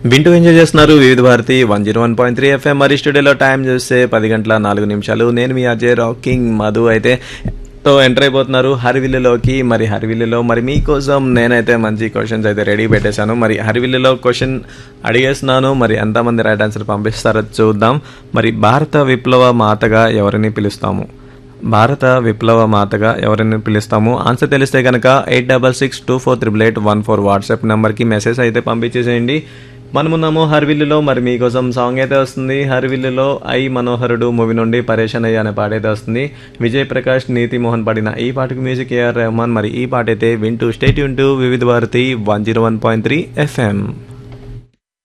వింటూ ఎంజాయ్ చేస్తున్నారు Vividh Bharati one zero one point three F M మరి స్టూడియోలో టైం చూస్తే పది గంటల నాలుగు నిమిషాలు నేను మీ అజయ్ రాకింగ్ మధు అయితే తో ఎంటర్ అయిపోతున్నారు హరివిల్లులోకి మరి హరివిల్లులో మరి మీకోసం నేనైతే మంచి క్వశ్చన్స్ అయితే రెడీ పెట్టేశాను మరి హరివిల్లులో క్వశ్చన్ అడిగేస్తున్నాను మరి ఎంతమంది రైట్ ఆన్సర్ పంపిస్తారో చూద్దాం మరి భారత విప్లవ మాతగా ఎవరిని పిలుస్తాము భారత విప్లవ మాతగా ఎవరిని పిలుస్తాము ఆన్సర్ తెలిస్తే కనుక eight double six two four triple eight one four WhatsApp నెంబర్కి మెసేజ్ అయితే పంపించేసేయండి మనమున్నాము హర్విల్లులో మరి మీకోసం సాంగ్ అయితే వస్తుంది హర్విల్లులో ఐ మనోహరుడు మూవీ నుండి పరేషన్ అయ్యా అనే పాట అయితే వస్తుంది విజయ్ ప్రకాష్ నీతి మోహన్ పాడిన ఈ పాటకు మ్యూజిక్ ఏఆర్ రెహమాన్ మరి ఈ పాట అయితే వింటూ state stay tuned to Vividh Bharati one zero one point three FM